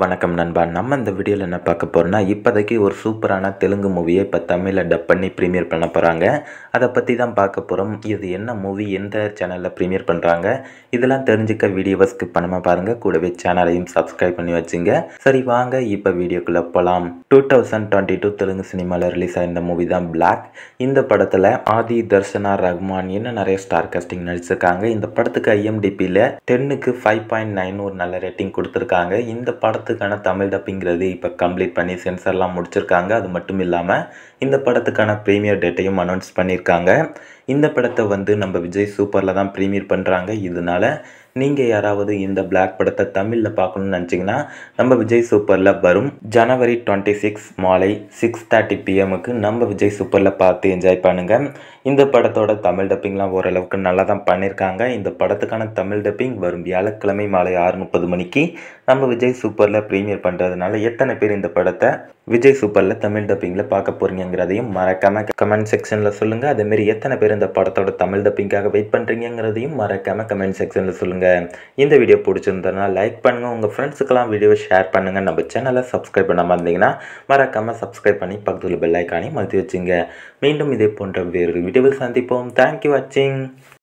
வணக்கம் நண்பா நம்ம இந்த வீடியோவில் என்ன பார்க்க போகிறோம்னா இப்போதைக்கு ஒரு சூப்பரான தெலுங்கு மூவியை இப்போ தமிழில் டப் பண்ணி ப்ரீமியர் பண்ண போகிறாங்க அதை பற்றி தான் பார்க்க போகிறோம் இது என்ன மூவி எந்த சேனலில் ப்ரீமியர் பண்ணுறாங்க இதெல்லாம் தெரிஞ்சுக்க வீடியோவை ஸ்கிப் பண்ணாமல் பாருங்கள் கூடவே சேனலையும் சப்ஸ்கிரைப் பண்ணி வச்சுங்க சரி வாங்க இப்போ வீடியோக்குள்ளே போகலாம் two thousand twenty two Telugu சினிமாவில் ரிலீஸ் ஆயிருந்த மூவி தான் பிளாக் இந்த படத்தில் ஆதி தர்ஷனா ரஹ்மான் இன்னும் நிறைய ஸ்டார் காஸ்டிங் நடிச்சிருக்காங்க இந்த படத்துக்கு ஐஎம்டிபியில் டென்னுக்கு ஃபைவ் பாயிண்ட் நைன் ஒரு நல்ல ரேட்டிங் கொடுத்துருக்காங்க இந்த படத்துக்கான தமிழ் டப்பிங்கிறது இப்போ கம்ப்ளீட் பண்ணி சென்சர்லாம் முடிச்சிருக்காங்க அது மட்டும் இல்லாமல் இந்த படத்துக்கான ப்ரீமியர் டேட்டையும் அனௌன்ஸ் பண்ணியிருக்காங்க இந்த படத்தை வந்து நம்ம விஜய் சூப்பரில் தான் ப்ரீமியர் பண்ணுறாங்க இதனால நீங்கள் யாராவது இந்த பிளாக் படத்தை தமிழில் பார்க்கணும்னு நினச்சிங்கன்னா நம்ம விஜய் சூப்பரில் வரும் ஜனவரி டுவெண்ட்டி சிக்ஸ் மாலை சிக்ஸ் தேர்ட்டி பிஎம்முக்கு நம்ம விஜய் சூப்பரில் பார்த்து என்ஜாய் பண்ணுங்கள் இந்த படத்தோட தமிழ் டப்பிங்லாம் ஓரளவுக்கு நல்லா தான் பண்ணியிருக்காங்க இந்த படத்துக்கான தமிழ் டப்பிங் வரும் வியாழக்கிழமை மாலை ஆறு முப்பது மணிக்கு நம்ம விஜய் சூப்பரில் ப்ரீமியர் பண்ணுறதுனால எத்தனை பேர் இந்த படத்தை விஜய் சூப்பரில் தமிழ் டப்பிங்கில் பார்க்க போகிறீங்கிறதையும் மறக்காமல் கமெண்ட் செக்ஷனில் சொல்லுங்கள் அதேமாரி எத்தனை பேர் இந்த படத்தோட தமிழ் டப்பிங்காக வெயிட் பண்ணுறீங்கிறதையும் மறக்காமல் கமெண்ட் செக்ஷனில் சொல்லுங்கள் இந்த வீடியோ பிடிச்சிருந்ததுனா லைக் பண்ணுங்கள் உங்கள் ஃப்ரெண்ட்ஸுக்கெல்லாம் வீடியோவை ஷேர் பண்ணுங்கள் நம்ம சேனலை சப்ஸ்கிரைப் பண்ணாமல் இருந்தீங்கன்னா மறக்காமல் சப்ஸ்கிரைப் பண்ணி பக்கத்தில் பெல் ஐக்கானையும் மறுத்து வச்சுங்க மீண்டும் இதே போன்ற வேறு வீடியோவில் சந்திப்போம் தேங்க்யூ வாட்சிங்